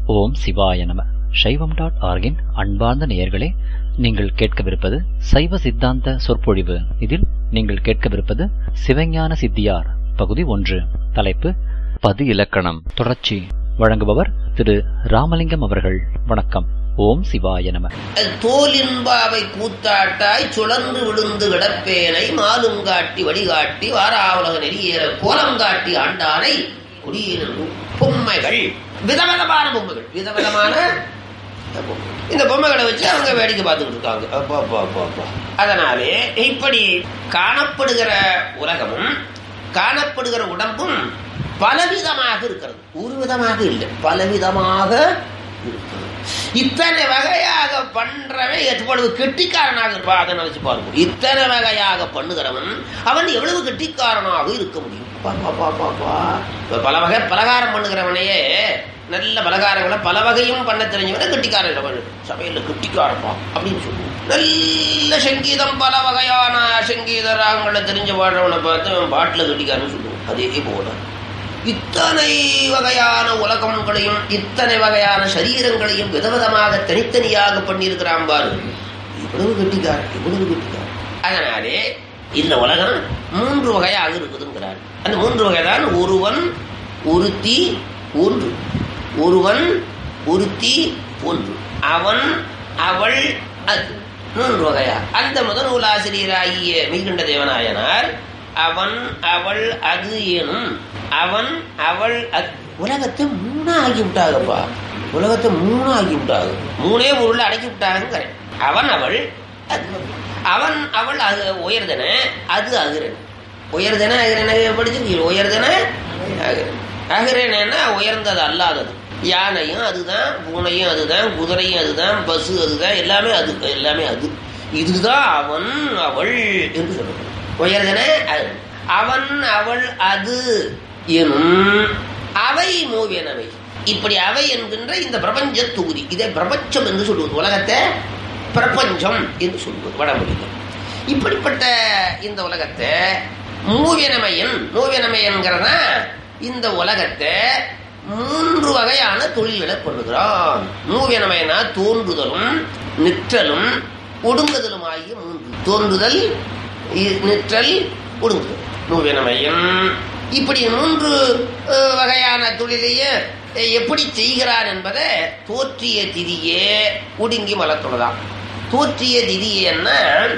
ஓம் சிவாய நம சைவம் டாட் ஆர்கின் அன்பார்ந்த நேயர்களே நீங்கள் கேட்கவிருப்பது சைவ சித்தாந்த சொற்பொழிவு இதில் நீங்கள் கேட்கவிருப்பது சிவஞான சித்தியார் பகுதி ஒன்று தலைப்பு பது இலக்கணம் தொடர்ச்சி வழங்குபவர் திரு ராமலிங்கம் அவர்கள் வணக்கம் ஓம் சிவாய நம தோலின்பாவை கூத்தாட்டாய் சுழன்று விழுந்து கிடப்பேனை மாலுங்காட்டி வழிகாட்டி வாராவுலக நெறியேற கோலங்காட்டி ஆண்டானை குடியினர் பொம்மைகள் விதவிதமான பொம்மைகள் விதவிதமான பொம்மை. இந்த பொம்மைகளை வச்சு அவங்க வேடிக்கை பார்த்துக்கிட்டு இருக்காங்க அப்பா அப்பா அப்பா அப்பா அதனாலே இப்படி காணப்படுகிற உலகமும் காணப்படுகிற உடம்பும் பலவிதமாக இருக்கிறது ஒரு விதமாக இல்லை பலவிதமாக இருக்கிறது இத்தனை வகையாக பண்றவன் எவ்வளவு கெட்டிக்காரனாக இருப்பான் அதை நினைச்சு பாருங்க இத்தனை வகையாக பண்ணுகிறவன் அவன் எவ்வளவு கெட்டிக்காரனாக இருக்க முடியும் பா, பா, பா, பா, பா. இப்ப பல வகை பலகாரம் பண்ணுகிறவனையே நல்ல பலகாரங்களை பல வகையும் பண்ண தெரிஞ்சவன கெட்டிக்காரன் அவன் சமையல்ல கெட்டிக்காரப்பா அப்படின்னு சொல்லுவோம் நல்ல சங்கீதம் பல வகையான சங்கீத ராகங்களை தெரிஞ்ச பாடுறவனை பார்த்து அவன் பாட்டில் கெட்டிக்காரன்னு சொல்லுவோம் அதே போல இத்தனை வகையான உலகங்களையும் இத்தனை வகையான சரீரங்களையும் விதவிதமாக தனித்தனியாக பண்ணியிருக்கிறான் பாரு இவ்வளவு கெட்டிக்கார் இவ்வளவு கெட்டிக்கார் அதனாலே இந்த உலகம் மூன்று வகையாக இருக்குதுங்கிறார் அந்த மூன்று வகைதான் ஒருவன் ஒருத்தி ஒன்று ஒருவன் ஒருத்தி ஒன்று அவன் அவள் அது மூன்று வகையா அந்த முதல் நூலாசிரியராகிய மெய்கண்ட தேவநாயனார் அவன் அவள் அது எனும் அவன் அவள் அது உலகத்தை மூணா ஆக்கி விட்டாங்கப்பா உலகத்தை மூணா ஆக்கி விட்டாங்க மூணே பொருள் அடக்கி விட்டாங்க அவன் அவள் அது அவன் அவள் அது உயர்தன அது அகிரன் உயர்தன அகிரன படிச்சிருக்கீங்க உயர்தன அகிரன் அகிரனா உயர்ந்தது அல்லாதது யானையும் அதுதான் பூனையும் அதுதான் குதிரையும் அதுதான் பஸ் அதுதான் எல்லாமே அது எல்லாமே அது இதுதான் அவன் அவள் என்று சொல்லணும் உயர்தன அது. அவன் அவள் அது எனும் அவை மூவியனவை இப்படி அவை என்கின்ற இந்த பிரபஞ்ச தொகுதி இதை பிரபஞ்சம் என்று சொல்லுவது உலகத்தை பிரபஞ்சம் என்று சொல்வது வடமொழியில் இப்படிப்பட்ட இந்த உலகத்தை மூவியனமையன் மூவியனமையன்கிறதா இந்த உலகத்தை மூன்று வகையான தொழில்களை பண்ணுகிறான் மூவியனமையனா தோன்றுதலும் நிற்றலும் ஒடுங்குதலும் ஆகிய மூன்று தோன்றுதல் இ- நிற்றல் ஒடுங்குதல் மூவியனமையன் இப்படி மூன்று அஹ், வகையான தொழிலையே அஹ், எப்படி செய்கிறான் என்பதை தோற்றிய திதியே ஒடுங்கி மலத்துள்ளதான் தோற்றிய திதியேன்னா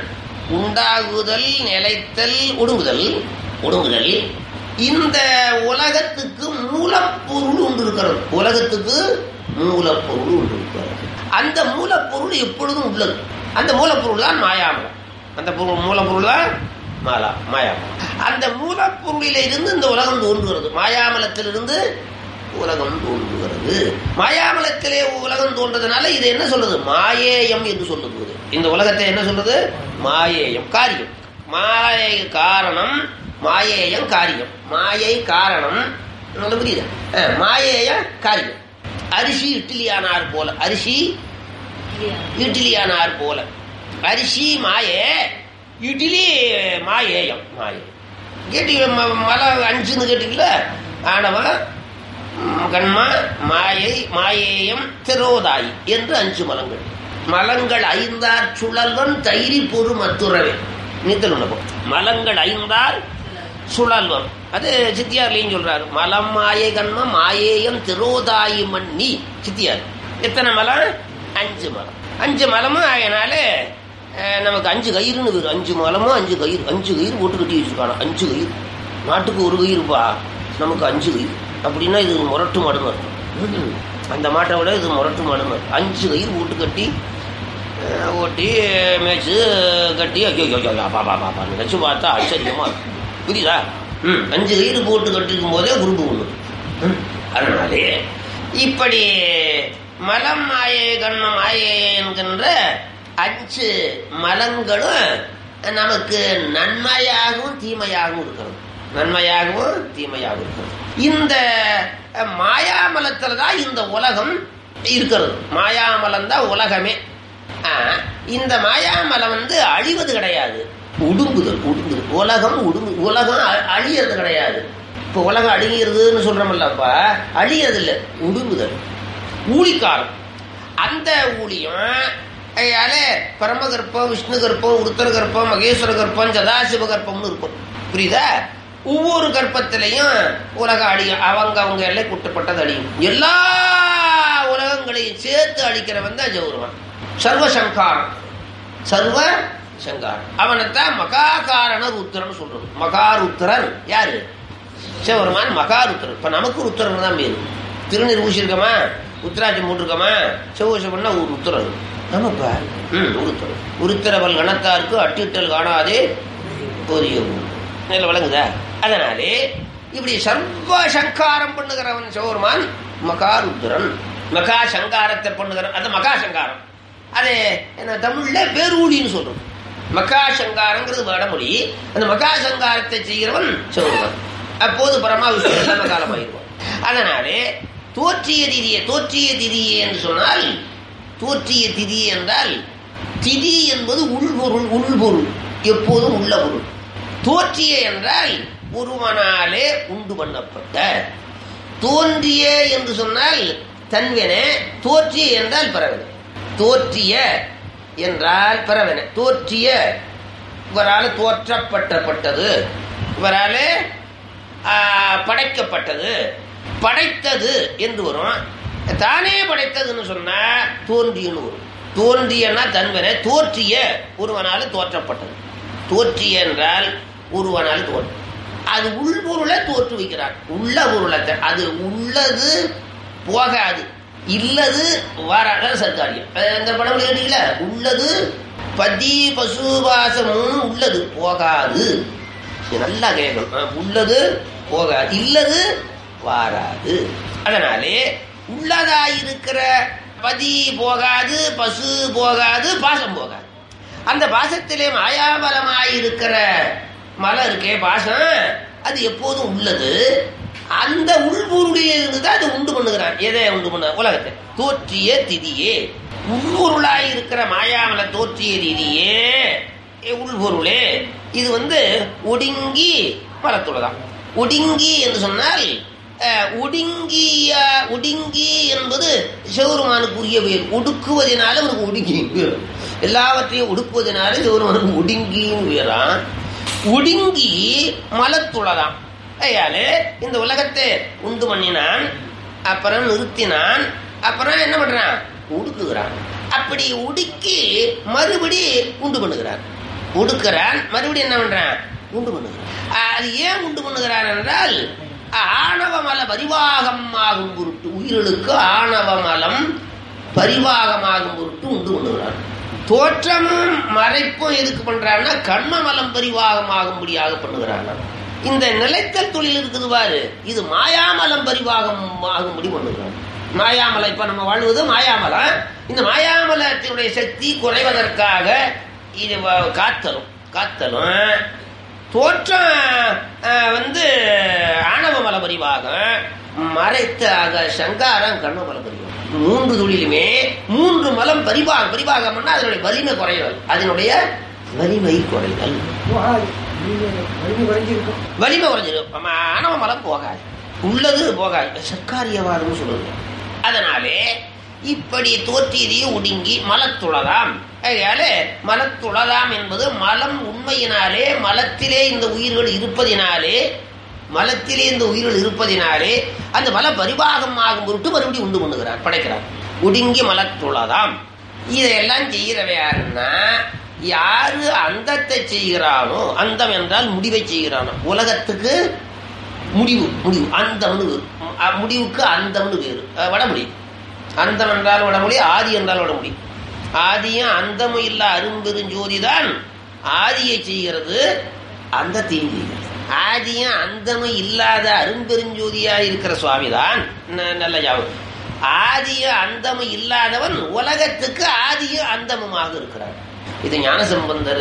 உண்டாகுதல் நிலைத்தல் ஒடுங்குதல் ஒடுங்குதல் இந்த உலகத்துக்கு மூலப்பொருள் ஒன்று இருக்கிறது உலகத்துக்கு மூலப்பொருள் ஒன்று இருக்கிறது அந்த மூலப்பொருள் எப்பொழுதும் உள்ளது அந்த மூலப்பொருள் தான் மாயாமலம் அந்த பொருள் மூலப்பொருள் தான் மாலா மாயாமலம் அந்த மூலப்பொருளில இருந்து இந்த உலகம் தோன்றுகிறது மாயாமலத்திலிருந்து உலகம் தோன்றுகிறது மாயாமலத்திலே உலகம் தோன்றதுனால இது என்ன சொல்லுது மாயேயம் என்று சொல்லுது இது. இந்த உலகத்தை என்ன சொல்லுது மாயேயம் காரியம் மாயை காரணம் மாயேயம் காரியம் மாயை காரணம் உங்களுக்கு புரியுதா அஹ், மாயேய காரியம் அரிசி இட்லியானார் போல அரிசி இட்லியானார் போல அரிசி மாயே இட்லி மாயேயம் மாயே கேட்டீங்க ம- மலை அஞ்சுன்னு கேட்டீங்களா ஆனவன் ம், கண்மா மாயை மாயேயம் திரோதாயி என்று அஞ்சு மலங்கள் மலங்கள் ஐந்தார் சுழல்வன் தைரி பொறு மத்துறவே நீத்தல் உணவு மலங்கள் ஐந்தார் சுழல்வன் அது சித்தியார்லையும் சொல்றாரு மலம் மாயை கண்ம மாயேயம் திரோதாயி மண்ணி சித்தியார் எத்தனை மலம் அஞ்சு மலம் அஞ்சு மலமும் ஆகினால அஹ், நமக்கு அஞ்சு கயிறுன்னு வரும் அஞ்சு மலமும் அஞ்சு கயிறு அஞ்சு கயிறு போட்டு கட்டி வச்சிருக்காங்க அஞ்சு கயிறு நாட்டுக்கு ஒரு கயிறுப்பா நமக்கு அஞ்சு கயிறு அப்படின்னா இது முரட்டு மாடுன்னு அர்த்தம் ம்ஹும். அந்த மாட்டை விட இது முரட்டு மாடுன்னு அர்த்தம். அஞ்சு கயிறு போட்டு கட்டி அஹ், ஓட்டி மேய்ச்சி கட்டி ஐயோ ஐயோ ஐயோ, அப்பா பா பாப்பா நினச்சி பார்த்தா ஆச்சரியமா இருக்கும் புரியுதா ம் அஞ்சு கயிறு போட்டு கட்டிருக்கும் போதே குறும்பு ஒன்று ம், அதனாலே இப்படி மலம் மாயை கண்ணம் மாயை என்கின்ற அஞ்சு மலங்களும் நமக்கு நன்மையாகவும் தீமையாகவும் இருக்கிறது நன்மையாகவும் தீமையாகவும் இருக்கிறது இந்த மாயாமலத்தில் தான் இந்த உலகம் இருக்கிறது மாயாமலம் தான் உலகமே ஆ, இந்த மாயாமலம் வந்து அழிவது கிடையாது உடுங்குதல் உடுங்குதல் உலகம் உடுங்கு உலகம் அ- அழியறது கிடையாது இப்போ உலகம் அழிகிறதுன்னு சொல்றோம்லப்பா அழியறது இல்லை உடுங்குதல் ஊழிக்காரம் அந்த ஊழியம் அதால பரமகற்பம் விஷ்ணு கற்பம் உருத்தர கற்பம் மகேஸ்வர கற்பம் சதாசிவ கற்பம்னு இருக்கும் புரியுதா ஒவ்வொரு கற்பத்திலையும் உலக அடி அவங்க அவங்க எல்லை குட்டப்பட்டது அழியும் எல்லா உலகங்களையும் சேர்த்து அழிக்கிறவன் தான் ஜௌரவன் சர்வசங்காரம் சர்வ சங்காரம் அவனைத்தான் மகாகாரண ருத்திரன் சொல்றது மகாருத்திரன் யாரு சிவபெருமான் மகாருத்திரன் இப்ப நமக்கு ருத்திரன் தான் பேரு திருநீர் ஊசிருக்கமா உத்திராட்சம் போட்டிருக்கமா சிவகோஷம் பண்ணா ஒரு உத்தரவு நமப்பா ம் உருத்தரம் உருத்திரவல் கணத்தாருக்கு அட்டிட்டல் காணாதே போதிய நல்ல வழங்குதா அதனாலே இப்படி சர்வ சங்காரம் பண்ணுகிறவன் சிவபெருமான் மகாருத்திரன் மகா சங்காரத்தை பண்ணுகிற அது மகா சங்காரம் அது என்ன தமிழ்ல பேரூழின்னு சொல்றோம் மக்கா சங்காரங்கிறது வடமொழி அந்த மக்கா சங்காரத்தை செய்கிறவன் சிவபெருமான் அப்போது பரமா விஷ்ணு இல்லாம காலமாயிருக்கும் அதனாலே தோற்றிய திதியை தோற்றிய திதியை என்று சொன்னால் தோற்றிய திதி என்றால் திதி என்பது உள்பொருள் உள்பொருள் எப்போதும் உள்ள பொருள் தோற்றிய என்றால் ஒருவனாலே உண்டு பண்ணப்பட்ட தோன்றிய என்று சொன்னால் தன்வென தோற்றிய என்றால் பரவன தோற்றிய என்றால் பரவன தோற்றிய இவரால் தோற்றப்பட்டப்பட்டது இவரால் படைக்கப்பட்டது படைத்தது என்று வரும் தானே படைத்ததுன்னு சொன்னா தோன்றியன்னு வரும் தோன்றியன்னா தன்வன தோற்றிய ஒருவனால் தோற்றப்பட்டது தோற்றிய என்றால் ஒருவனால் தோற்றம் அது உள்பொருளை தோற்றுவிக்கிறார் உள்ள பொருளை அது உள்ளது போகாது இல்லது வாராத சர்க்காரியம் அந்த படம் கேட்டீங்களா உள்ளது பதி பசுபாசமும் உள்ளது போகாது நல்லா கேட்கணும் உள்ளது போகாது இல்லது வாராது அதனாலே உள்ளதாயிருக்கிற பதி போகாது பசு போகாது பாசம் போகாது அந்த பாசத்திலே மாயாபலமாயிருக்கிற மலை இருக்கே பாசம் அது எப்போதும் உள்ளது அந்த உள்பொருளில் இருந்து அது உண்டு பண்ணுகிறான் எதை உண்டு பண்ண உலகத்தை தோற்றிய திதியே உள்பொருளாய் இருக்கிற மாயாமல தோற்றிய திதியே உள்பொருளே இது வந்து ஒடுங்கி மலத்துலதான் ஒடுங்கி என்று சொன்னால் ஒடுங்கிய ஒடுங்கி என்பது சிவருமானுக்குரிய பெயர் ஒடுக்குவதனால அவனுக்கு ஒடுங்கி எல்லாவற்றையும் ஒடுக்குவதனால சிவருமானுக்கு ஒடுங்கின்னு பேரான் ஒடுங்கி மலத்துளதான் ஐயாலே இந்த உலகத்தை உண்டு பண்ணினான் அப்புறம் நிறுத்தினான் அப்புறம் என்ன பண்றான் ஒடுக்குகிறான் அப்படி உடுக்கி மறுபடி உண்டு பண்ணுகிறான் ஒடுக்கிறான் மறுபடியும் என்ன பண்றான் உண்டு பண்ணுகிறான் அது ஏன் உண்டு பண்ணுகிறான் என்றால் ஆணவ மல பரிவாகம் ஆகும் பொருட்டு உயிர்களுக்கு ஆணவ மலம் பரிவாகமாகும் பொருட்டு உண்டு பண்ணுகிறான் தோற்றமும் மறைப்பும் எதுக்கு பண்றான்னா கண்ம மலம் பரிவாகமாகும்படியாக பண்ணுகிறான் இந்த நிலைத்தல் தொழில் இருக்குது பாரு இது மாயாமலம் பரிவாகம் ஆகும்படி பண்ணுகிறான் மாயாமலம் இப்ப நம்ம வாழ்வது மாயாமலம் இந்த மாயாமலத்தினுடைய சக்தி குறைவதற்காக இது காத்தலும் காத்தலும் தோற்றம் வந்து ஆணவ மல பரிவாகம் மறைத்த ஆக சங்காரம் கண்ண மல பரிவாகம் மூன்று தொழிலுமே மூன்று மலம் பரிவாகம் பரிவாகம்னா அதனுடைய வலிமை குறைதல் அதனுடைய வலிமை குறைதல் வலிமை குறைஞ்சிடும் ஆணவ மலம் போகாது உள்ளது போகாது சர்க்காரியவாதம் சொல்லுங்க அதனாலே இப்படி தோற்றியதை ஒடுங்கி மலத்துளதாம் அதனால மலத்துளதாம் என்பது மலம் உண்மையினாலே மலத்திலே இந்த உயிர்கள் இருப்பதினாலே மலத்திலே இந்த உயிர்கள் இருப்பதினாலே அந்த மல பரிவாகம் ஆகும் பொருட்டு மறுபடியும் உண்டு பண்ணுகிறார் படைக்கிறார் ஒடுங்கி மலத்துளதாம் இதையெல்லாம் செய்கிறவ யாருன்னா யாரு அந்தத்தை செய்கிறானோ அந்தம் என்றால் முடிவை செய்கிறானோ உலகத்துக்கு முடிவு முடிவு அந்தம்னு வேறு முடிவுக்கு அந்தம்னு வேறு வடமொழி அந்தம் என்றால் வடமொழி ஆதி என்றால் வடமொழி ஆதியும் அந்தமும் இல்ல அரும்பெருஞ்சோதி தான் ஆதியை செய்கிறது அந்த செய்கிறது ஆதியும் அந்தமும் இல்லாத அரும்பெருஞ்சோதியா இருக்கிற சுவாமி தான் நல்ல ஜாபம் ஆதியும் அந்தமும் இல்லாதவன் உலகத்துக்கு ஆதியும் அந்தமுமாக இருக்கிறார் இது ஞான சம்பந்தர்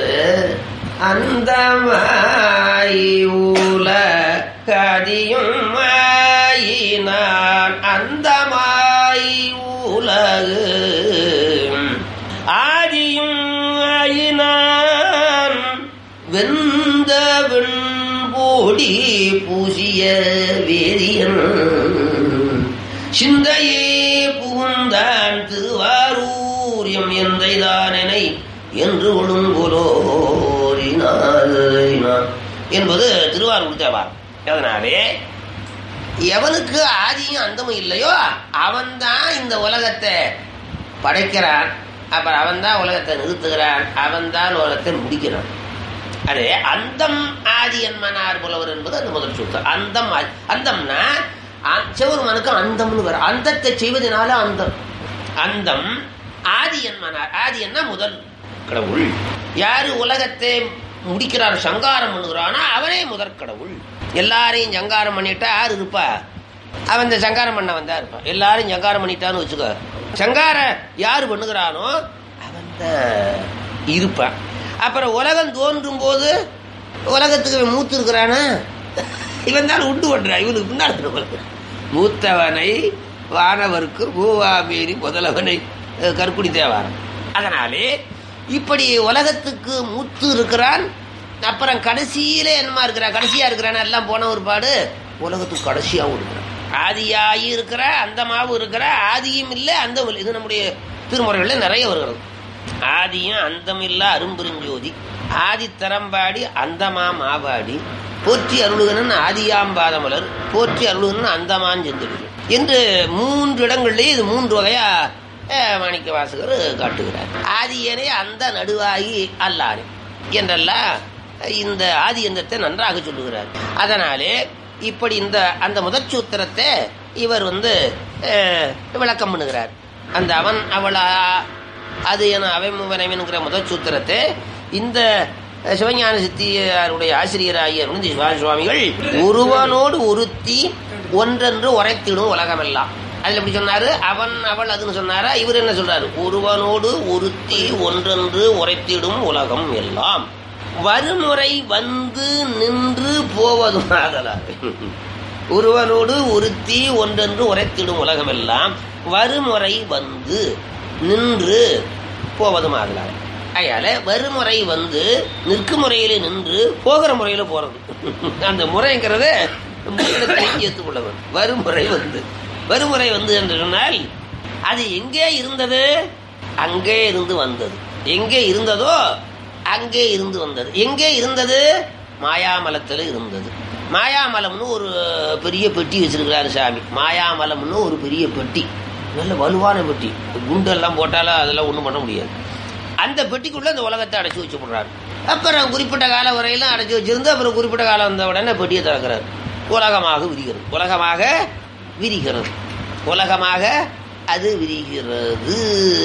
அந்தமாய் உலகதியும் மாயினான் அந்தமாய் உலகு ஆதியும் ஆயினான் வெந்த வெண்போடி பூசிய வேதியன் சிந்தையே புகும் நெஞ்சம் எந்தைதானனை என்று ஒழுங்குலோரினார் என்பது திருவாரூர் தேவாரம் அதனாலே எவனுக்கு ஆதியும் அந்தமும் இல்லையோ அவன்தான் இந்த உலகத்தை படைக்கிறான் அப்புறம் அவன்தான் உலகத்தை நிறுத்துகிறான் அவன்தான் உலகத்தை முடிக்கிறான் அது அந்தம் ஆதி என்மனார் புலவர் என்பது அந்த முதல் சூத்திரம் அந்தம் ஆதி. அந்தம்னா அ- சிவருமனுக்கு அந்தம்னு வரும் அந்தத்தை செய்வதனால அந்தம் அந்தம் ஆதி என்மனார் ஆதி என்ன முதல் கடவுள் யாரு உலகத்தை முடிக்கிறார் சங்காரம் பண்ணுகிறானோ அவனே முதற் கடவுள் எல்லாரையும் சங்காரம் பண்ணிட்டா யார் இருப்பா அவன் இந்த சங்காரம் பண்ண வந்தா இருப்பான் எல்லாரும் சங்காரம் பண்ணிட்டான்னு வச்சுக்கோ சங்கார யாரு பண்ணுகிறானோ அவன் தான் இருப்பான் அப்புறம் உலகம் தோன்றும் போது உலகத்துக்கு இவன் மூத்து இருக்கிறானா இவன் தான் உண்டு பண்றான் இவனுக்கு பின்னால் இருக்கிறவன். மூத்தவனை வானவருக்கு பூவாமேரி முதலவனை அஹ், கற்குடி தேவாரம் அதனாலே இப்படி உலகத்துக்கு மூத்து இருக்கிறான் அப்புறம் கடைசியில என்னமா இருக்கிறான் கடைசியா இருக்கிறான் எல்லாம் போன ஒரு பாடு உலகத்துக்கு கடைசியாவும் இருக்கிறான் ஆதியாகி இருக்கிற அந்தமாவும் இருக்கிற ஆதியும் இல்லை அந்தம் இல்லை இது நம்முடைய திருமுறைகளில் நிறைய வருகிறது ஆதியும் அந்தமில்லா அரும்பெருஞ்சோதி ஆதி தரம்பாடி அந்தமா மாவாடி போற்றி அருளுகனன் ஆதியாம்பாதமலர் போற்றி அருளுகனன் அந்தமான் செந்திடுகள் என்று மூன்று இடங்களிலே இது மூன்று வகையா அஹ், மாணிக்க வாசகர் காட்டுகிறார் ஆதியனே அந்த நடுவாகி அல்லானே என்றெல்லாம் இந்த ஆதி எந்தத்தை நன்றாக சொல்லுகிறார் அதனாலே இப்படி இந்த அந்த முதற் சூத்திரத்தை இவர் வந்து அஹ், விளக்கம் பண்ணுகிறார் அந்த அவன் அவளா அது என அவைமுவனவன்கிற முதல் சூத்திரத்தை இந்த சிவஞான சித்தியாருடைய ஆசிரியராகிய விருந்தி சுவாமிகள் ஒருவனோடு ஒருத்தி ஒன்றென்று உரைத்திடும் உலகமெல்லாம் அதுல எப்படி சொன்னாரு அவன் அவள் அதுன்னு சொன்னாரா இவர் என்ன சொல்றாரு ஒருவனோடு ஒருத்தி ஒன்றென்று உரைத்திடும் உலகம் எல்லாம் வருமுறை வந்து நின்று போவதுமாகலாறு ஒருவனோடு ஒருத்தி ஒன்றென்று உரைத்திடும் உலகமெல்லாம் வருமுறை வந்து நின்று போவதும் ஆகலாம் அதனால வருமுறை வந்து நிற்கும் முறையில நின்று போகிற முறையில போறது அந்த முறைங்கிறத முதலிடத்திலேயே ஏற்றுக்கொள்ளவர் வருமுறை வந்து வருமுறை வந்து என்று சொன்னால் அது எங்கே இருந்தது அங்கே இருந்து வந்தது எங்கே இருந்ததோ அங்கே இருந்து வந்தது எங்கே இருந்தது மாயாமலத்தில் இருந்தது மாயாமலம்னு ஒரு பெரிய பெட்டி வச்சிருக்கிறாரு சாமி மாயாமலம்னு ஒரு பெரிய பெட்டி நல்ல வலுவான பெட்டி குண்டெல்லாம் போட்டாலும் அதெல்லாம் ஒன்றும் பண்ண முடியாது அந்த பெட்டிக்குள்ள அந்த உலகத்தை அடைச்சி வச்சு போடுறாரு அப்புறம் குறிப்பிட்ட காலம் வரையிலும் அடைச்சி வச்சிருந்து அப்புறம் குறிப்பிட்ட காலம் வந்த உடனே பெட்டியை திறக்கிறார் உலகமாக விரிகிறது உலகமாக விரிகிறது உலகமாக அது விரிகிறது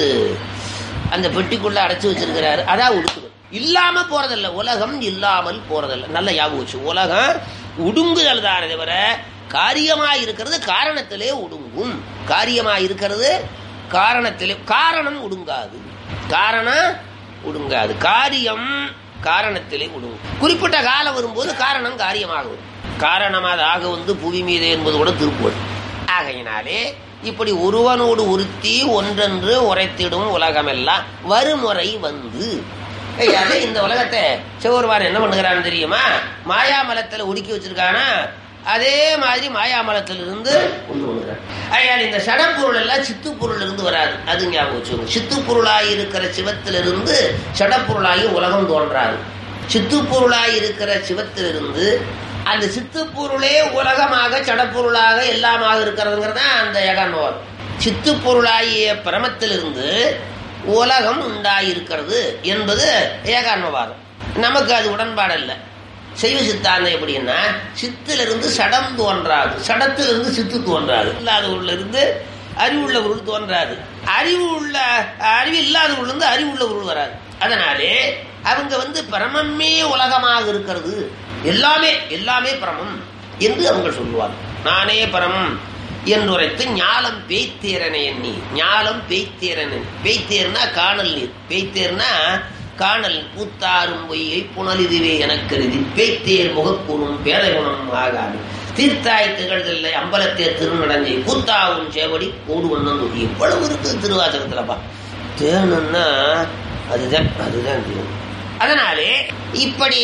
அந்த பெட்டிக்குள்ள அடைச்சி வச்சிருக்கிறாரு அதான் உடுக்குது இல்லாம போறதில்ல உலகம் இல்லாமல் போறதில்ல நல்ல ஞாபகம் வச்சு உலகம் உடுங்குதல் தானே தவிர காரியமா இருக்கிறது காரணத்திலே ஒடுங்கும் காரியமா இருக்கிறது காரணத்திலே காரணம் ஒடுங்காது காரணம் ஒடுங்காது காரியம் காரணத்திலே ஒடுங்கும் குறிப்பிட்ட காலம் வரும்போது காரணம் காரியமாகும் காரணமாக வந்து புவி மீது என்பது கூட திருப்புவது ஆகையினாலே இப்படி ஒருவனோடு ஒருத்தி ஒன்றென்று உரைத்திடும் உலகமெல்லாம் வருமுறை வந்து ஐயாலே இந்த உலகத்தை சிவருமான் என்ன பண்ணுகிறான்னு தெரியுமா மாயாமலத்துல ஒடுக்கி வச்சிருக்கானா அதே மாதிரி மாயாமலத்திலிருந்து கொண்டு வருகிறார் ஐயால் இந்த சடப்பொருள் எல்லாம் சித்துப்பொருள் இருந்து வராது அது ஞாபகம் வச்சுக்கோங்க சித்துப்பொருளாய் இருக்கிற சிவத்திலிருந்து சடப்பொருளாகி உலகம் தோன்றாது சித்துப்பொருளாய் இருக்கிற சிவத்திலிருந்து அந்த சித்துப்பொருளே உலகமாக சடப்பொருளாக எல்லாமாக இருக்கிறதுங்கிறது அந்த ஏகான்மவார் சித்துப்பொருளாகிய பிரமத்திலிருந்து உலகம் உண்டாயிருக்கிறது என்பது ஏகான்மவாதம் நமக்கு அது உடன்பாடு இல்லை சைவ சித்தாந்தம் எப்படின்னா சித்திலிருந்து சடம் தோன்றாது சடத்திலிருந்து சித்து தோன்றாது இல்லாதவர்கள் இருந்து அறிவுள்ள பொருள் தோன்றாது அறிவு உள்ள அறிவு இல்லாத இருந்து அறிவு உள்ள பொருள் வராது அதனாலே அவங்க வந்து பிரமமே உலகமாக இருக்கிறது எல்லாமே எல்லாமே பிரமம் என்று அவங்க சொல்லுவார் நானே பரமம் என்றுரைத்து ஞாலம் பேய்த்தேரனை எண்ணி ஞாலம் பேய்த்தேரன் பேய்த்தேர்னா காணல் நீர் பேய்த்தேர்னா காணல் பூத்தாரும் பொய்யை புனல் இதுவே எனக்கருதி பேய்த்தேர் முகக்கூறும் பேதை குணம் ஆகாது தீர்த்தாய் திகழ்தில்லை அம்பலத்தேர் திருநடஞ்சை கூத்தாவும் சேவடி கூடு வண்ணம் எவ்வளவு இருக்கு திருவாசகத்துலப்பா தேனுன்னா அதுதான் அதுதான் தேன் அதனாலே இப்படி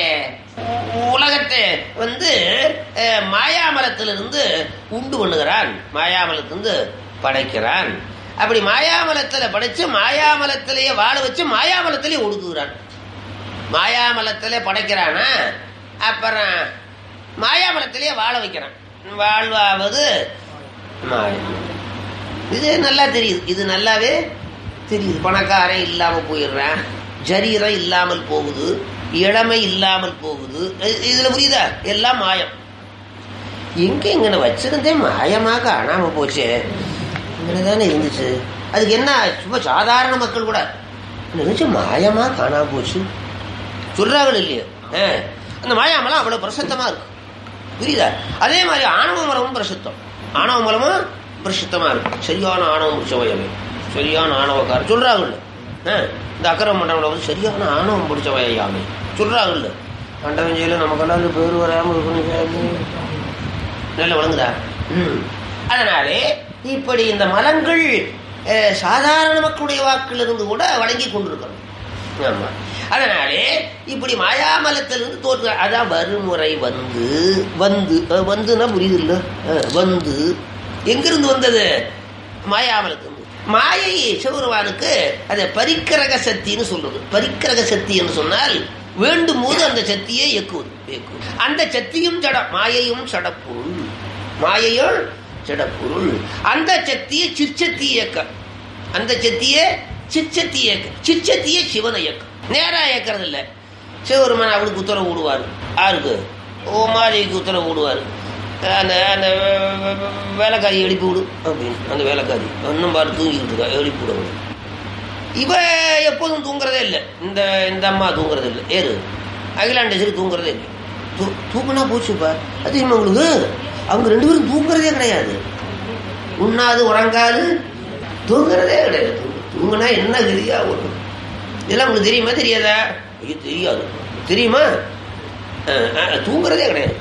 உலகத்தை வந்து அஹ், மாயாமலத்திலிருந்து உண்டு பண்ணுகிறான் மாயாமலத்திலிருந்து படைக்கிறான் அப்படி மாயாமலத்துல படைச்சு மாயாமலத்திலேயே வாழ வச்சு மாயாமலத்திலேயே ஒடுக்குகிறான் மாயாமலத்திலே படைக்கிறானா அப்புறம் மாயாமலத்திலேயே வாழ வைக்கிறான் வாழ்வாவது மாயம் இது நல்லா தெரியுது இது நல்லாவே தெரியுது பணக்காரன் இல்லாம போயிடுறான் ஜரீரம் இல்லாமல் போகுது இளமை இல்லாமல் போகுது இ- இதுல புரியுதா எல்லாம் மாயம் எங்க இங்கன வச்சிருந்தே மாயமா காணாம போச்சே இங்கே தானே இருந்துச்சு அதுக்கு என்ன சும்மா சாதாரண மக்கள் கூட நினைச்சு மாயமா காணாம போச்சு சொல்றாங்க இல்லையோ ஆ, அந்த மாயாமலம் அவ்வளவு பிரசித்தமா இருக்கு புரியுதா அதே மாதிரி ஆணவ மரமும் பிரசித்தம் ஆணவ மரமும் பிரசித்தமா இருக்கு சரியான ஆணவம் பிடிச்சவையவே சரியான ஆணவக்காரர் சொல்றாங்கல்ல ஆ, இந்த அக்கரம் மண்டபம் வந்து சரியான ஆணவம் பிடிச்சவையாமே சொல்றாங்கல்ல மண்டபம் செய்யல நமக்கெல்லாம் அந்த பேர் வராம இருக்கணும் சாமி. நல்ல விளங்குதா ம். அதனாலே இப்படி இந்த மலங்கள் அஹ், சாதாரண மக்களுடைய வாக்கிலிருந்து கூட வழங்கி கொண்டிருக்கணும் ஆமா அதனாலே இப்படி மாயாமலத்திலிருந்து தோற்று அதான் வறுமுறை வந்து வந்து அஹ், வந்துன்னா புரியுது இல்ல வந்து எங்கிருந்து வந்தது மாயாமலத்திலிருந்து மாயை சிவருவானுக்கு அதை பரிக்கிரக சக்தின்னு சொல்றது பரிக்கிரக சக்தி என்று சொன்னால் வேண்டும் போது அந்த சக்தியை இயக்குவது இயக்குவது அந்த சக்தியும் ஜடம் மாயையும் சடப்பொருள் மாயையும் ஜடப்பொருள் அந்த சக்தியை சிற்சக்தி இயக்க அந்த சக்தியை சிற்சக்தி இயக்க சிற்சக்தியை சிவனை இயக்கம் நேரா இயக்கிறது இல்லை சிவருமன் அவளுக்கு உத்தரவு விடுவார் யாருக்கு ஓ மாதேவிக்கு உத்தரவு விடுவார் அந்த அந்த வே- வே- வே- வேலைக்காரி எழுப்பி விடு அப்படின்னு அந்த வேலைக்காரி இன்னும் பாரு தூங்கிக்கிட்டு இருக்கா எழுப்பி விட அவளை. இவ எப்போதும் தூங்குறதே இல்லை இந்த இந்த அம்மா தூங்குறதே இல்லை ஏறு அகிலாண்டேஸ்வரி தூங்குறதே இல்லை தூ தூக்குனா போச்சுப்பா அது என்ன உங்களுக்கு அவங்க ரெண்டு பேரும் தூங்குறதே கிடையாது உண்ணாது உறங்காது தூங்குறதே கிடையாது தூங்குனா என்ன கதியா வரும் இதெல்லாம் உங்களுக்கு தெரியுமா தெரியாதா ஐயோ தெரியாது தெரியுமா அஹ், அஹ், தூங்குறதே கிடையாது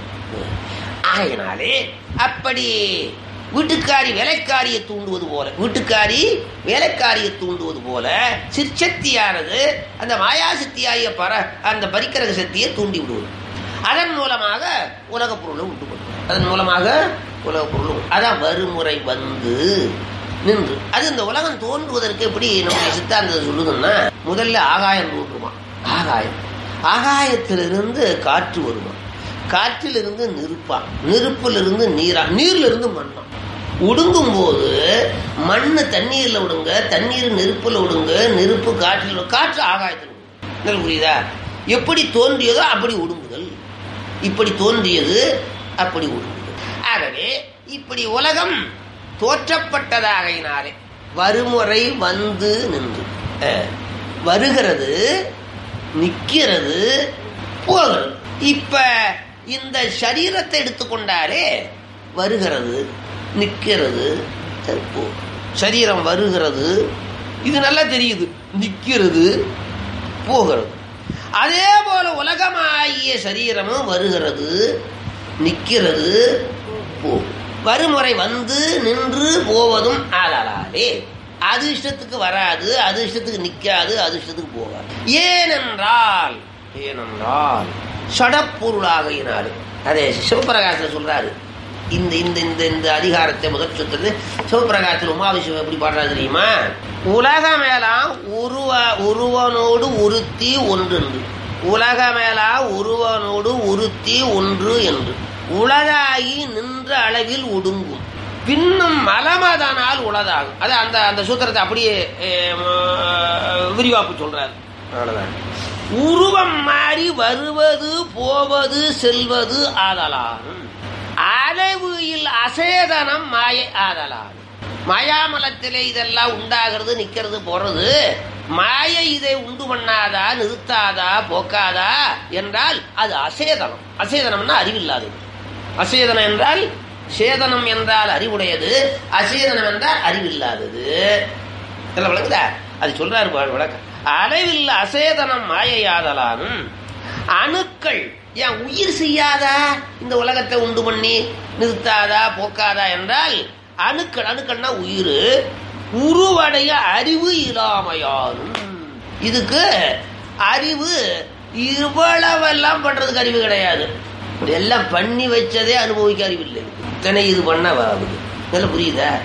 ஆகையினாலே அப்படி வீட்டுக்காரி வேலைக்காரியை தூண்டுவது போல வீட்டுக்காரி வேலைக்காரியை தூண்டுவது போல சிற்சக்தியானது அந்த மாயா சக்தியாகிய பர அந்த பரிக்கரக சக்தியை தூண்டி விடுவது அதன் மூலமாக உலக பொருளை உண்டு பண்ணும் அதன் மூலமாக உலக பொருள் அதான் வறுமுறை வந்து நின்று அது இந்த உலகம் தோன்றுவதற்கு எப்படி நம்முடைய சித்தாந்தம் சொல்லுதுன்னா முதல்ல ஆகாயம் தோன்றுமா ஆகாயம் ஆகாயத்திலிருந்து காற்று வருமா காற்றிலிருந்து நெருப்பா நெருப்பிலிருந்து நீரா நீர்ல இருந்து மண்ணா உடுங்கும் போது மண்ணு தண்ணீர்ல விடுங்க தண்ணீர் நெருப்புல விடுங்க நெருப்பு காற்றில் விடுங்க. காற்று ஆகாயத்தில் விடுங்க. நல்லா புரியுதா எப்படி தோன்றியதோ அப்படி ஒடுங்குதல் இப்படி தோன்றியது அப்படி ஒடுங்குதல் ஆகவே இப்படி உலகம் தோற்றப்பட்டதாகையினாலே வறுமுறை வந்து நின்று அஹ், வருகிறது நிக்கிறது போகிறது இப்ப இந்த சரீரத்தை எடுத்துக்கொண்டாலே வருகிறது நிக்கிறது போ சரீரம் வருகிறது இது நல்லா தெரியுது நிக்கிறது போகிறது அதே போல உலகமாகிய சரீரமும் வருகிறது நிக்கிறது போ வறுமுறை வந்து நின்று போவதும் ஆளாலே அது இஷ்டத்துக்கு வராது அது இஷ்டத்துக்கு நிக்காது அது இஷ்டத்துக்கு போகாது ஏனென்றால் ஏனென்றால் சடப்பொருளாகையினாரு அதே சிவபிரகாசத்தில் சொல்றாரு இந்த இந்த இந்த இந்த அதிகாரத்தை முதல் சுத்தது சிவபிரகாசத்தில் உமாவிஷ்யம் எப்படி பாடுறாரு தெரியுமா உலகமேலாம் உருவ உருவனோடு உருத்தி ஒன்று உலகமேலா உருவனோடு உருத்தி ஒன்று என்று உலகாகி நின்ற அளவில் ஒடுங்கும் பின்னும் மலமதனால் உளதாகும் அது அந்த அந்த சூத்திரத்தை அப்படியே அஹ், விரிவாப்பு சொல்றாரு அவ்வளவுதான் உருவம் மாறி வருவது போவது செல்வது ஆதலாகும் அளவில் அசேதனம் மாயை ஆதலாகும் மாயாமலத்திலே இதெல்லாம் உண்டாகிறது நிக்கிறது போறது மாயை இதை உண்டு பண்ணாதா நிறுத்தாதா போக்காதா என்றால் அது அசேதனம் அசேதனம்னா அறிவில்லாதது அசேதனம் என்றால் சேதனம் என்றால் அறிவுடையது அசேதனம் என்றால் அறிவில்லாதது இதெல்லாம் விளங்குதா அது சொல்றாரு பாரு விளக்கம் அளவில் அசேதனம் மாயையாதலானும் அணுக்கள் ஏன் உயிர் செய்யாதா இந்த உலகத்தை உண்டு பண்ணி நிறுத்தாதா போக்காதா என்றால் அணுக்கள் அணுக்கள்னா உயிர் உருவடைய அறிவு இல்லாமையாரும் இதுக்கு அறிவு இவ்வளவெல்லாம் பண்றதுக்கு அறிவு கிடையாது எல்லாம் பண்ணி வச்சதே அனுபவிக்க அறிவு இல்லை இத்தனை இது பண்ண ஆகுது இதெல்லாம் புரியுதா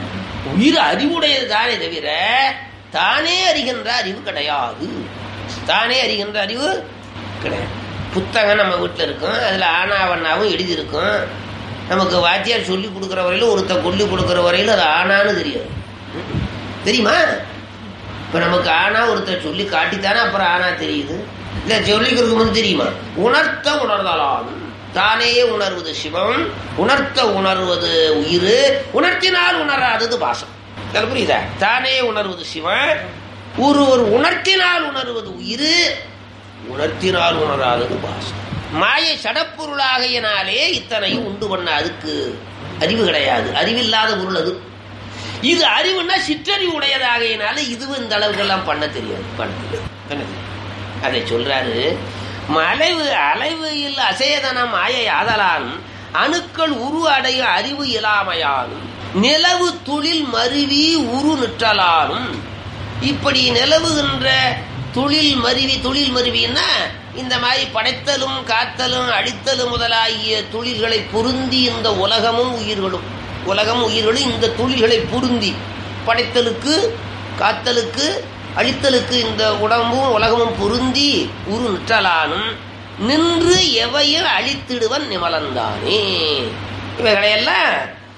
உயிர் அறிவுடையது தானே தவிர தானே அறிகின்ற அறிவு கிடையாது தானே அறிகின்ற அறிவு கிடையாது புத்தகம் நம்ம வீட்டில் இருக்கும் அதில் ஆனாவண்ணாவும் எழுதியிருக்கும் நமக்கு வாத்தியார் சொல்லி கொடுக்குற வரையிலும் ஒருத்தர் சொல்லி கொடுக்குற வரையிலும் அது ஆனான்னு தெரியாது ம். தெரியுமா இப்போ நமக்கு ஆனா ஒருத்தர் சொல்லி காட்டித்தானே அப்புறம் ஆனா தெரியுது இல்லை சொல்லிக்கிறது வந்து தெரியுமா உணர்த்த உணர்தலாம் தானே உணர்வது சிவம் உணர்த்த உணர்வது உயிர் உணர்த்தினால் உணராதது பாசம் அது புரியுதா தானே உணர்வது சிவம் ஒருவர் உணர்த்தினால் உணர்வது உயிர் உணர்த்தினால் உணராதது பாசம் மாயை சடப்பொருளாகையினாலே இத்தனையும் உண்டு பண்ண அதுக்கு அறிவு கிடையாது அறிவில்லாத பொருள் அது இது அறிவுன்னா சிற்றறிவு உடையதாகையினால இதுவும் இந்த அளவுக்கெல்லாம் பண்ண தெரியாது பண்ண தெரியாது பண்ண தெரியாது. அதை சொல்றாரு மலைவு அலைவையில் அசேதனம் மாயை ஆதலாலும் அணுக்கள் உரு அடைய அறிவு இயலாமையாலும் நிலவு தொழில் மருவி உரு நிற்றலாலும் இப்படி நிலவுகின்ற தொழில் மருவி தொழில் மருவின்னா இந்த மாதிரி படைத்தலும் காத்தலும் அழித்தலும் முதலாகிய தொழில்களை பொருந்தி இந்த உலகமும் உயிர்களும் உலகம் உயிர்களும் இந்த தொழில்களை பொருந்தி படைத்தலுக்கு காத்தலுக்கு அழித்தலுக்கு இந்த உடம்பும் உலகமும் பொருந்தி உரு நிற்றலானும் நின்று எவையும் அழித்திடுவன் நிமலந்தானே இவைகளையெல்லாம்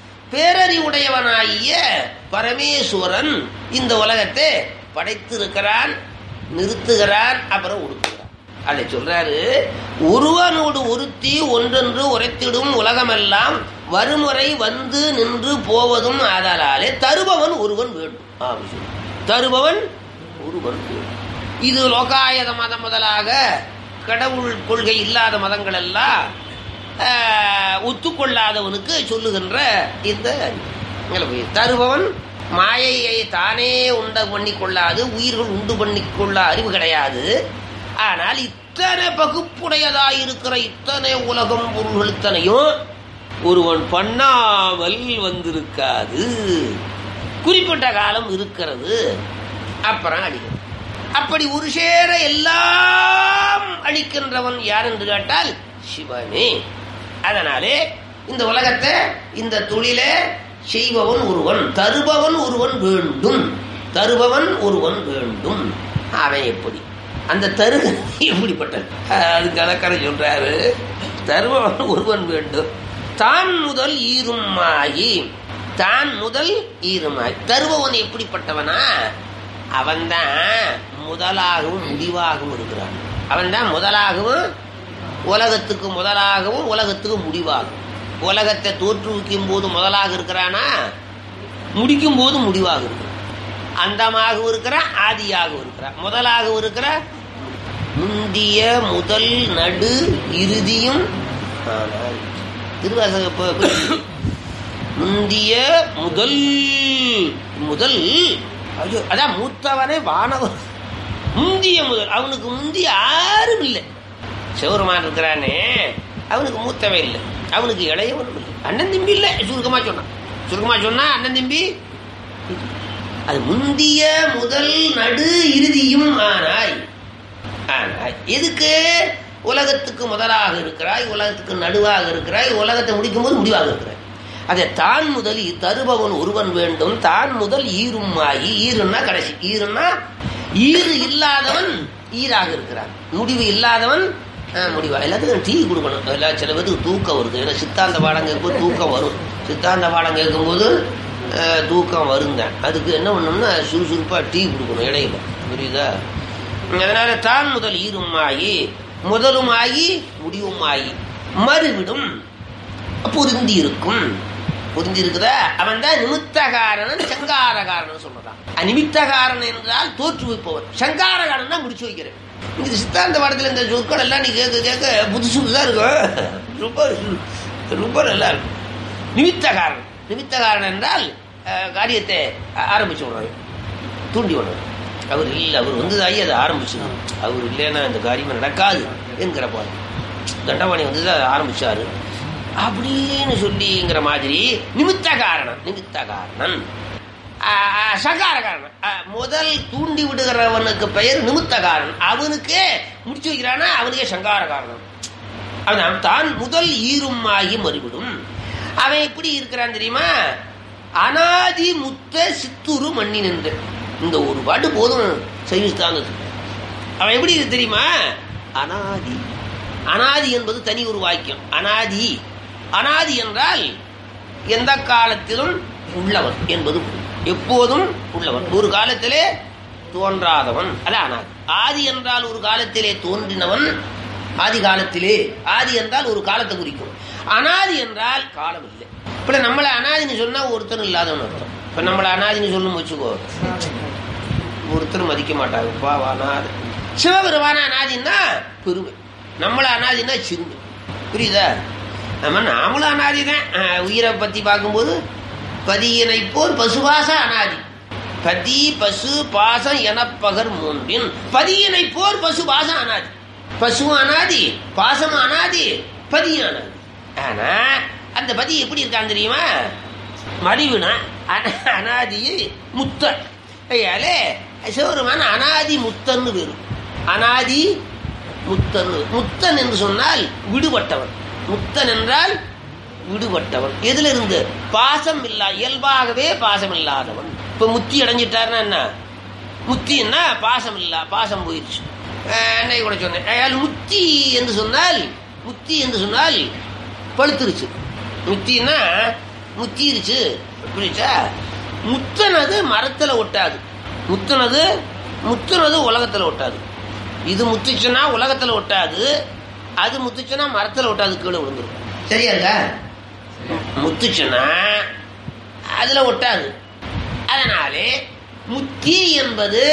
பேரறிவுடையவனாகிய பரமேஸ்வரன் இந்த உலகத்தை படைத்திருக்கிறான் நிறுத்துகிறான் அப்புறம் ஒடுக்குகிறான் அதை சொல்றாரு ஒருவனோடு ஒருத்தி ஒன்றென்று உரைத்திடும் உலகமெல்லாம் வருமுறை வந்து நின்று போவதும் ஆதலாலே தருபவன் ஒருவன் வேண்டும் ஆம் சொல்லு. தருபவன் ஒருவன் வேண்டும் இது லோகாயத மதம் முதலாக கடவுள் கொள்கை இல்லாத மதங்கள் எல்லாம் ஆஹ், ஒத்துக்கொள்ளாதவனுக்கு சொல்லுகின்ற இந்த நிலைமை. தருபவன் மாயையை தானே உண்ட பண்ணி கொள்ளாது உயிர்கள் உண்டு பண்ணி கொள்ள அறிவு கிடையாது ஆனால் இத்தனை பகுப்புடையதாய் இருக்கிற இத்தனை உலகம் பொருள்கள் இத்தனையும் ஒருவன் பண்ணாமல் வந்திருக்காது குறிப்பிட்ட காலம் இருக்கிறது அப்புறம் அழியும் அப்படி ஒரு சேர எல்லாம் அழிக்கின்றவன் யார் என்று கேட்டால் சிவனே அதனாலே இந்த உலகத்தை இந்த தொழிலை செய்பவன் ஒருவன் தருபவன் ஒருவன் வேண்டும் தருபவன் ஒருவன் வேண்டும் அவன் எப்படி அந்த தரு எப்படிப்பட்டது அது கலக்கரை சொல்றாரு தருபவன் ஒருவன் வேண்டும் தான் முதல் ஈருமாயி தான் முதல் ஈருமாய் தருபவன் எப்படிப்பட்டவனா அவன்தான் முதலாகவும் முடிவாகவும் இருக்கிறான் அவன்தான் முதலாகவும் உலகத்துக்கு முதலாகவும் உலகத்துக்கு முடிவாகும் உலகத்தை தோற்றுவிக்கும் போது முதலாக இருக்கிறானா முடிக்கும் போது முடிவாக இருக்கிறான் அந்தமாகவும் இருக்கிறான் ஆதியாகவும் இருக்கிறான் முதலாகவும் இருக்கிற முந்திய முதல் நடு இறுதியும் ஆனால் திருவாசக ப- ப- முந்திய முதல் முதல் ஐயோ அதான் மூத்தவனே வானவர் முந்திய முதல் அவனுக்கு முந்தி யாரும் இல்லை சிவருமான் இருக்கிறானே அவனுக்கு மூத்தவன் இல்லை அவனுக்கு இளையவனும் இல்லை அண்ணன் தம்பி இல்லை சுருக்கமா சொன்னான் சுருக்கமா சொன்னா அண்ணன் தம்பி அது முந்திய முதல் நடு இறுதியும் ஆனாய் ஆனாய் எதுக்கு உலகத்துக்கு முதலாக இருக்கிறாய் உலகத்துக்கு நடுவாக இருக்கிறாய் உலகத்தை முடிக்கும் போது முடிவாக இருக்கிறாய் அதை தான் முதல் ஈ- தருபவன் ஒருவன் வேண்டும் தான் முதல் ஈரும் ஆகி ஈருன்னா கடைசி ஈருன்னா ஈறு இல்லாதவன் ஈராக இருக்கிறான் முடிவு இல்லாதவன் ஆஹ், முடிவா எல்லாத்துக்கும் டீ கொடுக்கணும் எல்லா சில பேருக்கு தூக்கம் வருது ஏன்னா சித்தாந்த பாடம் கேட்கும்போது தூக்கம் வரும் சித்தாந்த பாடம் கேட்கும்போது ஆஹ், தூக்கம் வருங்க அதுக்கு என்ன பண்ணணும்னா சுறுசுறுப்பாக டீ கொடுக்கணும் இடையில புரியுதா அதனால தான் முதல் ஈருமாகி முதலுமாகி முடிவுமாகி மறுவிடும் பொருந்தி இருக்கும் பொருந்தி இருக்குதா அவன் தான் நிமித்தகாரன் சங்காரகாரன் சொல்றதான் அநிமித்தகாரன் என்றால் தோற்றுவிப்பவன் சங்காரகாரன் தான் முடிச்சு வைக்கிறேன் இது சித்தாந்த பாடத்தில் இந்த சொற்கள் எல்லாம் நீ கேட்க கேட்க புதுசு புதுசா இருக்கும் ரொம்ப ரொம்ப நல்லா இருக்கும் நிமித்தகாரன் நிமித்தகாரன் என்றால் அஹ், காரியத்தை ஆரம்பிச்சு விடுறாங்க தூண்டி விடுறாங்க அவர் இல்லை அவர் வந்து ஐயா அதை ஆரம்பிச்சிடும் அவர் இல்லைன்னா இந்த காரியமே நடக்காது என்கிற போல தண்டவாணி வந்து அதை ஆரம்பிச்சாரு அப்படின்னு சொல்லிங்கிற மாதிரி நிமித்த காரணம் நிமித்த காரணன் சகார காரணம் ஆஹ், முதல் தூண்டி விடுகிறவனுக்கு பெயர் நிமித்த காரணம் அவனுக்கே முடிச்சு வைக்கிறானா அவனுக்கே சங்கார காரணம் அவன் தான் முதல் ஈரும் ஆகி மறுவிடும் அவன் எப்படி இருக்கிறான் தெரியுமா அனாதி முத்த சித்துரு மண்ணி நின்று இந்த ஒரு பாட்டு போதும் செய்வித்தாங்க அவன் எப்படி இது தெரியுமா அனாதி அனாதி என்பது தனி ஒரு வாக்கியம் அனாதி அனாதி என்றால் எந்த காலத்திலும் உள்ளவன் என்பது பொருள். எப்போதும் உள்ளவன் ஒரு காலத்திலே தோன்றாதவன் அது அனாதி ஆதி என்றால் ஒரு காலத்திலே தோன்றினவன் ஆதி காலத்திலே ஆதி என்றால் ஒரு காலத்தை குறிக்கும் அனாதி என்றால் காலம் இல்லை இப்ப நம்மளை அனாதின்னு சொன்னா ஒருத்தர் இல்லாதவன் அர்த்தம் இப்ப நம்மளை அனாதின்னு சொல்லணும் வச்சுக்கோ ஒருத்தர் மதிக்க மாட்டாங்க பா அனாதி சிவபெருமான அனாதின்னா பெருமை நம்மள அனாதின்னா சிறுமை புரியுதா நம்ம நாமளும் அனாதி தான் உயிரை பத்தி பார்க்கும்போது பதியினை போர் பசுவாச அனாதி பதி பசு பாசம் எனப்பகர் மூன்றின் பதியினை போர் பசு பாசம் அனாதி பசுவும் அனாதி பாசமும் அனாதி பதியும் அனாதி ஆனா அந்த பதி எப்படி இருக்கான்னு தெரியுமா மடிவுனா அன- அனாதி முத்தன் ஐயாலே சிவருமான அனாதி முத்தன்னு பேரு அனாதி முத்தன் முத்தன் என்று சொன்னால் விடுபட்டவன் முத்தன் என்றால் விடுபட்டவன் எதுல இருந்து பாசம் இல்லா இயல்பாகவே பாசம் இல்லாதவன் இப்ப முத்தி அடைஞ்சிட்டாருன்னா என்ன முத்தின்னா பாசம் இல்ல பாசம் போயிடுச்சு அஹ் அன்னைக்கு கூட சொன்னேன் அயால் முத்தி என்று சொன்னால் முத்தி என்று சொன்னால் பழுத்துருச்சு முத்தின்னா முத்திருச்சு புரியுச்சா முத்தனது மரத்துல ஒட்டாது முத்தனது முத்தனது உலகத்துல ஒட்டாது இது முத்துச்சுன்னா உலகத்துல ஒட்டாது அது முத்துச்சுன்னா மரத்துல ஒட்டாது கீழே விழுந்துரும் சரியா இருக்கா முத்துச்சுன்னா அதுல ஒட்டாது அதனாலே முத்தி என்பது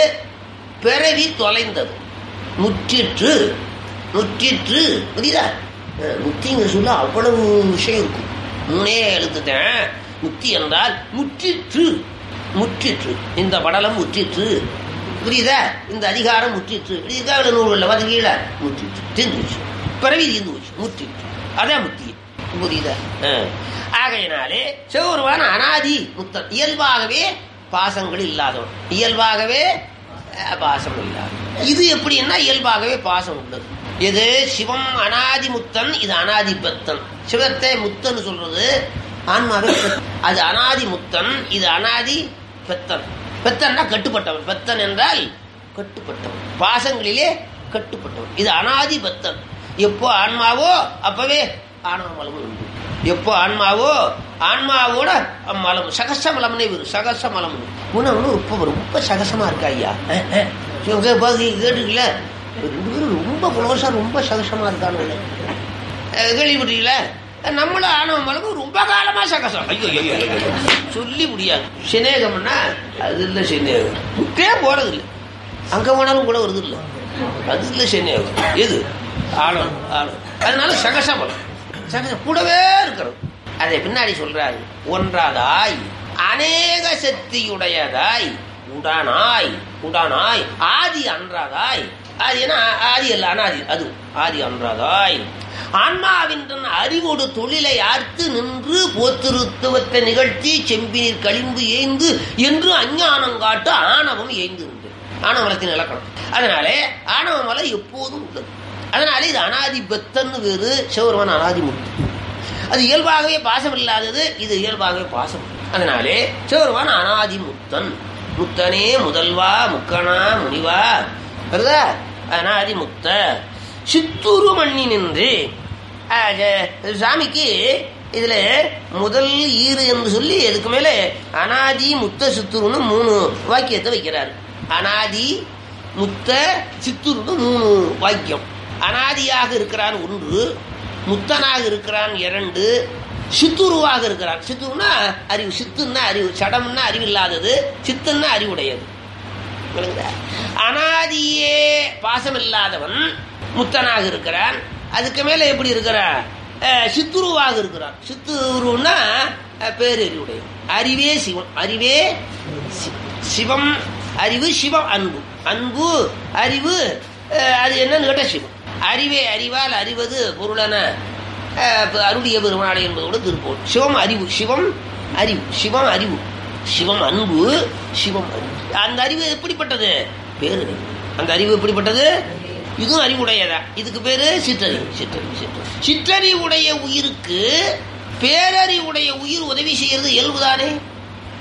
பிறவி தொலைந்தது முற்றிற்று முற்றிற்று புரியுதா அஹ் முத்திங்கிற சொல்ல அவ்வளவு விஷயம் இருக்கும் மூணே எழுத்துட்டேன் முத்தி என்றால் முற்றிற்று முற்றிற்று இந்த படலம் முற்றிற்று புரியுதா இந்த அதிகாரம் முற்றிற்று இதுக்காக நூல்களில் வந்து கீழே முற்றிற்று தெரிஞ்சிச்சு பிறவி தீர்ந்து போச்சு முற்றிற்று அதான் முத்தி புரியுதா அஹ். ஆகையினாலே சிவபெருமான் அனாதி முத்தன் இயல்பாகவே பாசங்கள் இல்லாதவன் இயல்பாகவே அஹ், பாசம் இல்லாதவன் இது எப்படின்னா இயல்பாகவே பாசம் உள்ளது இது சிவம் அனாதி முத்தன் இது அனாதி பத்தன் சிவத்தை முத்தன் சொல்றது ஆன்மாவே பெத்தன். அது அனாதி முத்தன் இது அனாதி பெத்தன் பெத்தன்னா கட்டுப்பட்டவன் பெத்தன் என்றால் கட்டுப்பட்டவன் பாசங்களிலே கட்டுப்பட்டவன் இது அனாதி பத்தன் எப்போ ஆன்மாவோ அப்பவே ஆணவ மலம் உண்டு எப்போ ஆன்மாவோ ஆன்மாவோட மலம் சகச மலம்னே வரும் சகச மலம் உணவு ரொம்ப ரொம்ப சகசமா இருக்கா ஐயா அஹ், அஹ். இவங்க பாதி கேட்டுக்கல ரெண்டு பேரும் ரொம்ப குளோசா ரொம்ப சகசமா இருக்கானுங்க அஹ், கேள்விப்பட்டீங்களா நம்மளும் ஆணவ மலம் ரொம்ப காலமா சகசம் ஐயோ ஐயோ, ஐயோ, ஐயோ. சொல்லி முடியாது சினேகம்னா அது இல்லை சினேகம் முட்டே போறது இல்லை அங்க போனாலும் கூட வருது இல்லை அது இல்லை சினேகம் எது ஆழம் ஆழம் அதனால சகசமலம் சகசம் கூடவே இருக்கிறது அதை பின்னாடி சொல்றாரு ஒன்றாதாய் அநேக சக்தியுடையதாய் உடானாய் உடானாய் ஆதி அன்றாதாய் ஆதினா ஆதி அல்ல அனாதி அது ஆதி அன்றாதாய் ஆன்மாவின் அறிவோடு தொழிலை ஆர்த்து நின்று போத்திருத்துவத்தை நிகழ்த்தி செம்பினீர் களிம்பு ஏய்ந்து என்று அஞ்ஞானம் காட்டு ஆணவம் ஏய்ந்து நின்று ஆணவமலத்தின் இலக்கணம் அதனாலே ஆணவமலை எப்போதும் உள்ளது அதனாலே இது அனாதி பெத்தன்னு வேறு சிவருமன் அனாதி முத்து அது இயல்பாகவே பாசம் இல்லாதது இது இயல்பாகவே பாசம் அதனாலே சிவருமான் அனாதி முத்தன் முத்தனே முதல்வா முக்கனா முனிவா வருதா அனாதி முத்த சித்தூரு மண்ணி நின்று ஆஹ், ஜ- சாமிக்கு இதுல முதல் ஈறு என்று சொல்லி அதுக்கு மேலே அனாதி முத்த சித்தூருன்னு மூணு வாக்கியத்தை வைக்கிறார் அனாதி முத்த சித்தூருன்னு மூணு வாக்கியம் அனாதியாக இருக்கிறான் ஒன்று முத்தனாக இருக்கிறான் இரண்டு சித்துருவாக இருக்கிறான் சித்துருன்னா அறிவு சித்துன்னா அறிவு சடம்னா அறிவு இல்லாதது சித்துன்னா அறிவுடையது விளங்குதா? அனாதியே பாசம் இல்லாதவன் முத்தனாக இருக்கிறான் அதுக்கு மேல எப்படி இருக்கிறான் அஹ், சித்துருவாக இருக்கிறான் சித்துருன்னா அஹ், பேரறிவுடைய அறிவே சிவம் அறிவே சி- சிவம் அறிவு சிவம் அன்பு அன்பு அறிவு அஹ், அது என்னன்னு கேட்ட சிவம் அறிவே அறிவால் அறிவது பொருளன அஹ், இப்ப அருளிய பெருமாளை என்பதோடு திருப்போம் சிவம் அறிவு சிவம் அறிவு சிவம் அறிவு சிவம் அன்பு சிவம் அறிவு அந்த அறிவு எப்படிப்பட்டது பேரறிவு அந்த அறிவு எப்படிப்பட்டது இதுவும் அறிவுடையதா இதுக்கு பேரு சிற்றறிவு சிற்றறிவு சிற்றறிவு சிற்றறிவுடைய உயிருக்கு பேரறிவுடைய உயிர் உதவி செய்யறது இயல்புதானே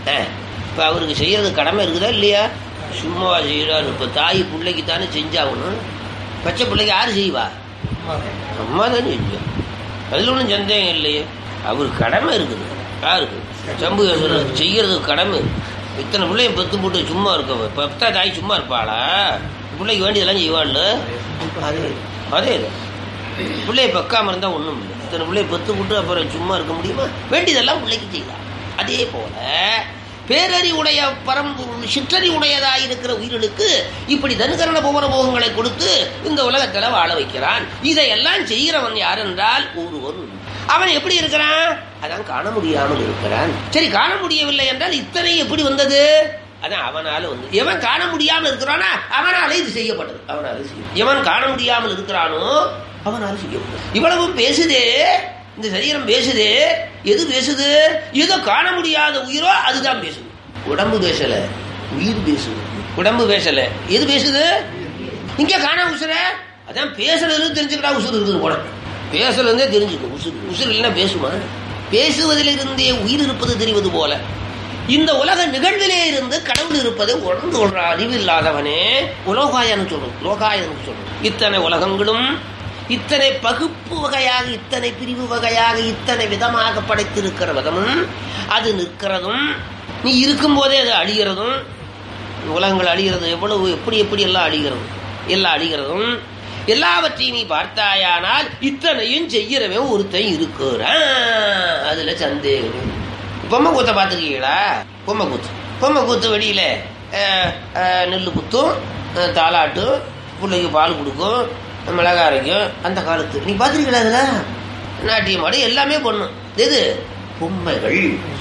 இப்போ அவருக்கு செய்யறது கடமை இருக்குதா இல்லையா சும்மா செய்யறாரு இப்போ தாய் பிள்ளைக்கு தானே செஞ்சாகணும் பச்சை பிள்ளைக்கு யார் செய்வா அம்மா தானே செஞ்சா அதில் ஒன்றும் சந்தேகம் இல்லையே அவருக்கு கடமை இருக்குது யாருக்கு சம்பு செய்யறதுக்கு கடமை இத்தனை பிள்ளைய பெத்து போட்டு சும்மா இருக்க பெத்தா தாய் சும்மா இருப்பாளா பிள்ளைக்கு வேண்டியதெல்லாம் செய்வாள் அதே அதே இது பிள்ளைய பெக்காம இருந்தால் ஒன்றும் இல்லை இத்தனை பிள்ளைய பெத்து போட்டு அப்புறம் சும்மா இருக்க முடியுமா வேண்டியதெல்லாம் பிள்ளைக்கு செய்யலாம் அதே போல பேரறிவுடைய பரம்பொருள் சிற்றறி உடையதாய் இருக்கிற உயிர்களுக்கு இப்படி தனுகரண புவன போகங்களை கொடுத்து இந்த உலகத்துல வாழ வைக்கிறான் இதையெல்லாம் செய்கிறவன் யார் என்றால் ஒருவன் அவன் எப்படி இருக்கிறான் அதான் காண முடியாமல் இருக்கிறான் சரி காண முடியவில்லை என்றால் இத்தனை எப்படி வந்தது அதான் அவனால வந்து எவன் காண முடியாமல் இருக்கிறானா அவனால இது செய்யப்பட்டது அவனால செய்யும் எவன் காண முடியாமல் இருக்கிறானோ அவனால செய்யப்பட்டது இவ்வளவும் பேசுதே இந்த சரீரம் பேசுது எது பேசுது ஏதோ காண முடியாத உயிரோ அதுதான் பேசுது உடம்பு பேசல உயிர் பேசுது உடம்பு பேசல எது பேசுது இங்க காண உசுர அதான் பேசுறது தெரிஞ்சுக்கிட்டா உசுறு இருக்குது போல பேசல இருந்தே தெரிஞ்சுக்கும் உசுறு உசுறு இல்லைன்னா பேசுமா பேசுவதிலிருந்தே உயிர் இருப்பது தெரிவது போல இந்த உலக நிகழ்விலே இருந்து கடவுள் இருப்பதை உணர்ந்து கொள்ற அறிவு இல்லாதவனே உலோகாயன்னு சொல்றோம் லோகாயன்னு சொல்றோம் இத்தனை உலகங்களும் இத்தனை பகுப்பு வகையாக இத்தனை பிரிவு வகையாக இத்தனை விதமாக படைத்திருக்கிற விதமும் அது நிற்கிறதும் நீ இருக்கும் போதே அது அழிகிறதும் உலகங்கள் அழிகிறது எவ்வளவு எப்படி எப்படி எல்லாம் அழிகிறது எல்லாம் அழிகிறதும் எல்லாவற்றையும் நீ பார்த்தாயானால் இத்தனையும் செய்கிறவன் ஒருத்தன் இருக்கிறான் அதுல சந்தேகம் இல்லை. பொம்மை கூத்த பார்த்துருக்கீங்களா பொம்மை கூத்து பொம்மை கூத்து வெளியில அஹ், அஹ், நெல் குத்தும் அஹ், தாலாட்டும் பிள்ளைக்கு பால் கொடுக்கும் மிளகா அரைக்கும் அந்த காலத்து நீ பார்த்துருக்கீங்களா அதுல நாட்டியம் ஆடு எல்லாமே பண்ணும் எது பொம்மைகள்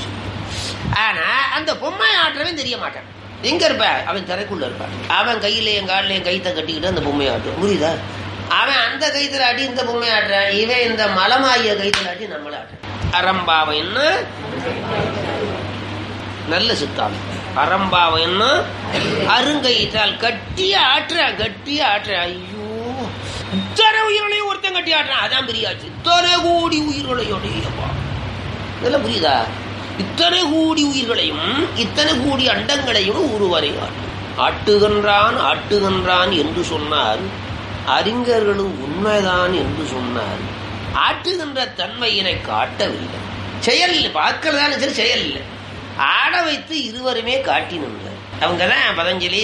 ஆனா அந்த பொம்மை ஆட்டுறவன் தெரிய மாட்டான் எங்க இருப்ப அவன் திரைக்குள்ள இருப்பான் அவன் கையில என் காலில் என் கைத்தை கட்டிக்கிட்டு அந்த பொம்மையை ஆட்டும் புரியுதா அவன் அந்த கைத்துல ஆட்டி இந்த பொம்மையை ஆட்டுறான் இவன் இந்த மலமாய கைத்துல ஆட்டி நம்மள ஆட்டுறான் அறம்பாவம் என்ன நல்ல சித்தாந்தம் அறம்பாவம் என்ன அருங்கயிற்றால் கட்டிய ஆட்டுறான் கட்டிய ஆட்டுறான் ஐயோ இத்தனை உயிர்களையும் ஒருத்தன் கட்டி ஆட்டுறான் அதான் பெரியாச்சு இத்தனை கோடி உயிர்களையோடையப்பா இதெல்லாம் புரியுதா இத்தனை கோடி உயிர்களையும் இத்தனை கோடி அண்டங்களையும் ஒருவரை ஆட்டு ஆட்டுகின்றான் ஆட்டுகின்றான் என்று சொன்னார் அறிஞர்களும் உண்மைதான் என்று சொன்னார் ஆட்டுகின்ற தன்மையினை காட்டவில்லை செயல் இல்லை பார்க்கறதான சரி செயல் இல்லை ஆட வைத்து இருவருமே காட்டி நின்றார் அவங்க தான் பதஞ்சலி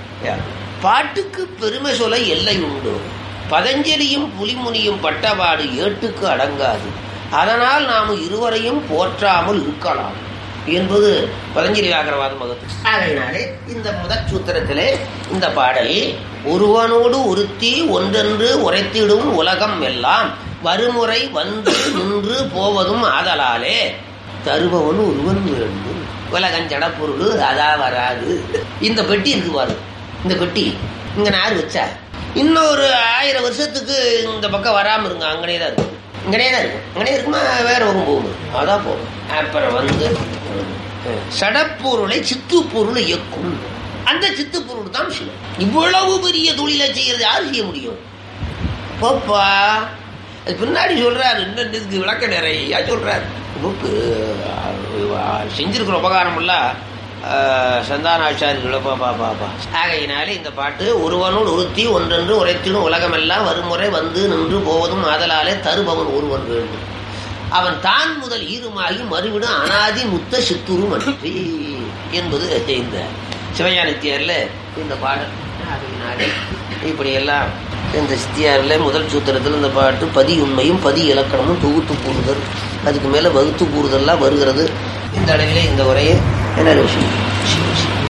பாட்டுக்கு பெருமை சொல்ல எல்லை உண்டு பதஞ்சலியும் புலிமுனியும் பட்டபாடு ஏட்டுக்கு அடங்காது அதனால் நாம் இருவரையும் போற்றாமல் இருக்கலாம் என்பது பதஞ்சலி வியாகரவாத மகத்து ஆகையினாலே இந்த முதற் சூத்திரத்திலே இந்த பாடல் ஒருவனோடு ஒருத்தி ஒன்றென்று உரைத்திடும் உலகம் எல்லாம் வருமுறை வந்து நின்று போவதும் ஆதலாலே தருபவன் ஒருவன் வேண்டும் உலகம் ஜடப்பொருள் அதா வராது இந்த பெட்டி இருக்கு பாரு இந்த பெட்டி இங்க நார் வச்சா இன்னொரு ஆயிரம் வருஷத்துக்கு இந்த பக்கம் வராம இருங்க அங்கனே தான் இருக்கும் இங்கனே தான் இருக்கும் இங்கனே இருக்குமா வேற பக்கம் போகும் அதான் போகும் அப்புறம் வந்து அஹ், சடப்பொருளை சித்துப்பொருளை இயக்கும் அந்த சித்துப்பொருள் தான் சிவம் இவ்வளவு பெரிய தொழிலை செய்யறது யார் செய்ய முடியும் போப்பா அது பின்னாடி சொல்றாரு இன்னும் இதுக்கு விளக்க நிறைய சொல்றாரு புக்கு செஞ்சிருக்கிற உபகாரம் எல்லாம் சந்தானாச்சாரிகளோ பாப்பா பாப்பா ஆகையினாலே இந்த பாட்டு ஒருவனோடு ஒருத்தி ஒன்றென்று உரைத்திடும் உலகமெல்லாம் வருமுறை வந்து நின்று போவதும் ஆதலாலே தருபவன் ஒருவன் வேண்டும் அவன் தான் முதல் ஈருமாகி மறுவிடும் அனாதி முத்த சித்துரு மன்றி என்பது இந்த சிவஞானித்தியர்ல இந்த பாடல் ஆகையினாலே இப்படியெல்லாம் இந்த சித்தியாரில் முதல் சூத்திரத்தில் இந்த பாட்டு பதி உண்மையும் பதி இலக்கணமும் தொகுத்து கூறுதல் அதுக்கு மேலே வகுத்து கூறுதல்லாம் வருகிறது இந்த அளவிலே இந்த உரையை என்ன விஷயம்